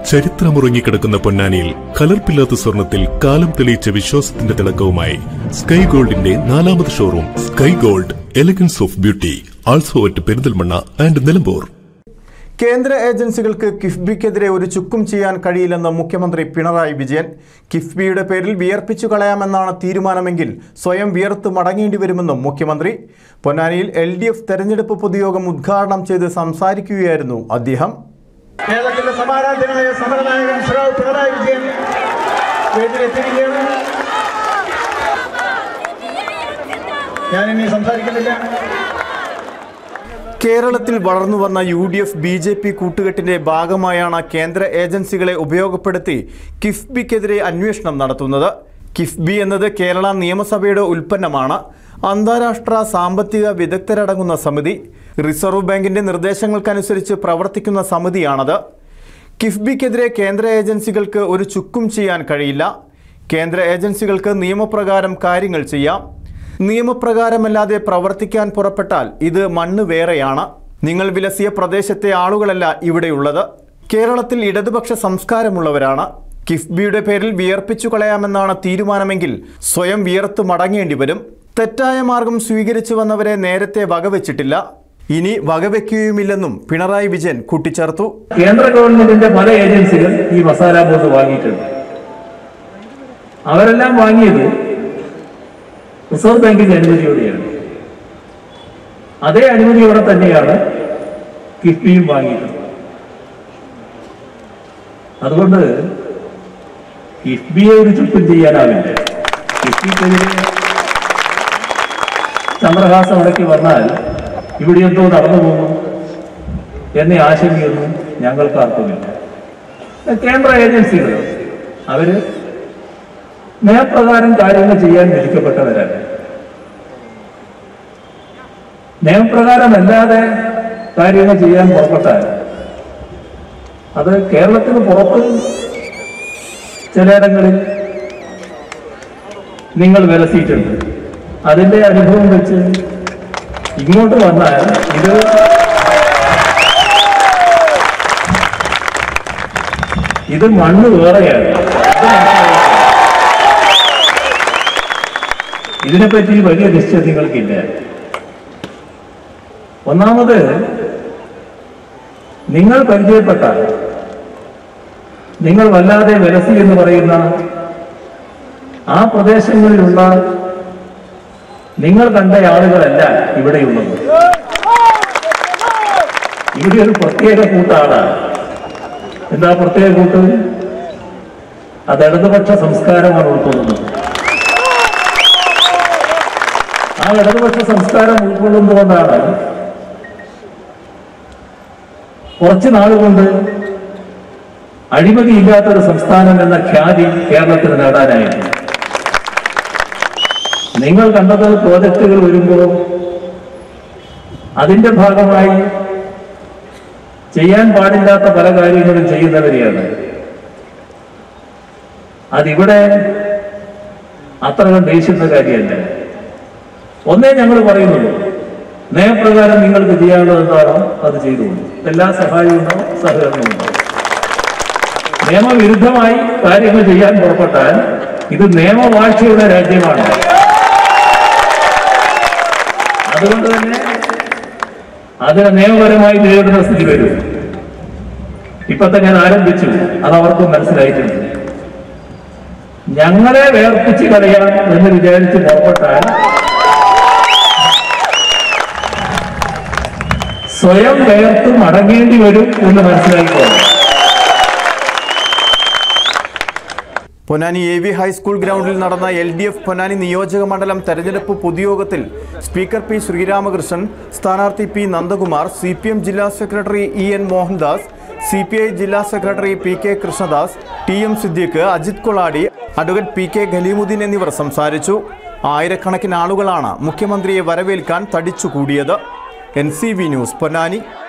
ചരിത്രമുറങ്ങിക്കിടക്കുന്ന പൊന്നാനിയിൽ കലർപ്പില്ലാത്ത സ്വർണത്തിൽ കാലം തെളിയിച്ച വിശ്വാസത്തിന്റെ തിളക്കവുമായി സ്കൈ ഗോൾഡിന്റെ നാലാമത് showroom sky gold elegance of beauty also at Perinthalmanna and Nilambur കേന്ദ്ര ഏജൻസികൾക്ക് കിഫ്ബിക്കെതിരെ ഒരു ചുക്കും ചെയ്യാൻ കഴിയില്ലെന്ന് മുഖ്യമന്ത്രി പിണറായി വിജയൻ കിഫ്ബിയുടെ പേരിൽ വിയർപ്പിച്ചു കളയാമെന്നാണ് തീരുമാനമെങ്കിൽ സ്വയം വിയർത്ത് മടങ്ങേണ്ടി വരുമെന്നും മുഖ്യമന്ത്രി പൊന്നാനിയിൽ എൽ ഡി എഫ് തെരഞ്ഞെടുപ്പ് പൊതുയോഗം ഉദ്ഘാടനം ചെയ്ത് സംസാരിക്കുകയായിരുന്നു അദ്ദേഹം കേരളത്തിന്റെ സമാരാധ്യനായ സമരനായകൻ ശ്രാവ് പിണറായി വിജയൻ വേദിയിലെത്തിയിരിക്കുകയാണ് ഞാനിനി സംസാരിക്കുന്നില്ല കേരളത്തിൽ വളർന്നു വന്ന U D F B J P കൂട്ടുകെട്ടിന്റെ ഭാഗമായാണ് കേന്ദ്ര ഏജൻസികളെ ഉപയോഗപ്പെടുത്തി കിഫ്ബിക്കെതിരെ അന്വേഷണം നടത്തുന്നത് കിഫ്ബി എന്നത് കേരള നിയമസഭയുടെ ഉൽപ്പന്നമാണ് അന്താരാഷ്ട്ര സാമ്പത്തിക വിദഗ്ധരടങ്ങുന്ന സമിതി റിസർവ് ബാങ്കിന്റെ നിർദ്ദേശങ്ങൾക്കനുസരിച്ച് പ്രവർത്തിക്കുന്ന സമിതിയാണത് കിഫ്ബിക്കെതിരെ കേന്ദ്ര ഏജൻസികൾക്ക് ഒരു ചുക്കും ചെയ്യാൻ കഴിയില്ല കേന്ദ്ര ഏജൻസികൾക്ക് നിയമപ്രകാരം കാര്യങ്ങൾ ചെയ്യാം നിയമപ്രകാരമല്ലാതെ പ്രവർത്തിക്കാൻ പുറപ്പെട്ടാൽ ഇത് മണ്ണ് വേറെയാണ് നിങ്ങൾ വിലസിയ പ്രദേശത്തെ ആളുകളല്ല ഇവിടെയുള്ളത് കേരളത്തിൽ ഇടതുപക്ഷ സംസ്കാരമുള്ളവരാണ് കിഫ്ബിയുടെ പേരിൽ വിയർപ്പിച്ചു കളയാമെന്നാണ് തീരുമാനമെങ്കിൽ സ്വയം വിയർത്ത് മടങ്ങേണ്ടി വരും തെറ്റായ മാർഗം സ്വീകരിച്ചു വന്നവരെ നേരത്തെ വകവെച്ചിട്ടില്ല ഇനി വകവെക്കുകയുമില്ലെന്നും പിണറായി വിജയൻ കൂട്ടിച്ചേർത്തു കേന്ദ്ര ഗവൺമെന്റിന്റെ പല ഏജൻസികൾ ഈ മസാല ബോർഡ് വാങ്ങിയിട്ടുണ്ട് അവരെല്ലാം വാങ്ങിയത് റിസർവ് ബാങ്കിന്റെ അനുമതിയോടെയാണ് അതേ അനുമതിയോടെ തന്നെയാണ് കിഫ്ബിയും വാങ്ങിയിട്ടുള്ളത് അതുകൊണ്ട് കിഫ്ബിയെ ഒരു ചുക്കും ചെയ്യാനാവില്ല കിഫ്ബിക്കെതിരെ ചന്ദ്രഹാസം ഇടയ്ക്ക് വന്നാൽ ഇവിടെ എന്തോ നടന്നു പോകും എന്ന ആശങ്കയൊന്നും ഞങ്ങൾക്ക് ആർക്കുമില്ല കേന്ദ്ര ഏജൻസികൾ അവര് നിയമപ്രകാരം കാര്യങ്ങൾ ചെയ്യാൻ വിധിക്കപ്പെട്ടവരല്ല നിയമപ്രകാരമല്ലാതെ കാര്യങ്ങൾ ചെയ്യാൻ പുറപ്പെട്ടാൽ അത് കേരളത്തിന് പുറത്ത് ചിലയിടങ്ങളിൽ നിങ്ങൾ വിലസിയിട്ടുണ്ട് അതിന്റെ അനുഭവം വെച്ച് ഇങ്ങോട്ട് വന്നാൽ ഇത് ഇത് മണ്ണ് വേറെയാണ് ഇതിനെപ്പറ്റി വലിയ നിശ്ചയം നിങ്ങൾക്കില്ല ഒന്നാമത് നിങ്ങൾ പരിചയപ്പെട്ട നിങ്ങൾ വല്ലാതെ വിലസി എന്ന് പറയുന്ന ആ പ്രദേശങ്ങളിലുള്ള നിങ്ങൾ കണ്ട ആളുകളല്ല ഇവിടെയുള്ളത് ഇവിടെ ഒരു പ്രത്യേക കൂട്ടാണ് എന്താ പ്രത്യേക കൂട്ട് അത് ഇടതുപക്ഷ സംസ്കാരമാണ് ഉൾക്കൊള്ളുന്നത് ആ ഇടതുപക്ഷ സംസ്കാരം ഉൾക്കൊള്ളുന്നതുകൊണ്ടാണ് കുറച്ച് നാളുകൊണ്ട് അഴിമതിയില്ലാത്തൊരു സംസ്ഥാനം എന്ന ഖ്യാതി കേരളത്തിന് നേടാനായിരുന്നു നിങ്ങൾ കണ്ടത് പ്രോജക്റ്റുകൾ വരുമ്പോൾ അതിന്റെ ഭാഗമായി ചെയ്യാൻ പാടില്ലാത്ത പല കാര്യങ്ങളും ചെയ്യുന്നവരെയാണ് അതിവിടെ അത്ര ദേഷ്യന്ന കാര്യമല്ല ഒന്നേ ഞങ്ങൾ പറയുന്നുള്ളൂ നിയമപ്രകാരം നിങ്ങൾക്ക് ചെയ്യാനുള്ളത് എന്താണോ അത് ചെയ്തുകൊള്ളു എല്ലാ സഹായവും ഉണ്ടാവും സഹകരണവും ഉണ്ടാവും നിയമവിരുദ്ധമായി കാര്യങ്ങൾ ചെയ്യാൻ പുറപ്പെട്ടാൽ ഇത് നിയമവാഴ്ചയുടെ രാജ്യമാണ് അതുകൊണ്ട് തന്നെ അതിനെ നിയമപരമായി നേരിടുന്ന സ്ഥിതി വരും ഇപ്പത്തെ ഞാൻ ആരംഭിച്ചു അത് അവർക്കും മനസ്സിലായിട്ടുണ്ട് ഞങ്ങളെ വേർപ്പിച്ച് കളയാം എന്ന് വിചാരിച്ച് പുറപ്പെട്ടാൽ സ്വയം വേർത്ത് മടങ്ങേണ്ടി വരും എന്ന് മനസ്സിലാക്കിക്കോളാം പൊന്നാനി എ വി ഹൈസ്കൂൾ ഗ്രൗണ്ടിൽ നടന്ന എൽ ഡി എഫ് പൊന്നാനി നിയോജക മണ്ഡലം തെരഞ്ഞെടുപ്പ് പൊതുയോഗത്തിൽ സ്പീക്കർ പി ശ്രീരാമകൃഷ്ണൻ സ്ഥാനാർത്ഥി P Nandakumar C P M ജില്ലാ secretary E N Mohandas C P I ജില്ലാ secretary P K Krishnadas T M Siddique Ajith Koladi advocate P K Khaleemuddeen എന്നിവർ സംസാരിച്ചു ആയിരക്കണക്കിന് ആളുകളാണ് മുഖ്യമന്ത്രിയെ വരവേൽക്കാൻ തടിച്ചുകൂടിയത് N C V news Ponnani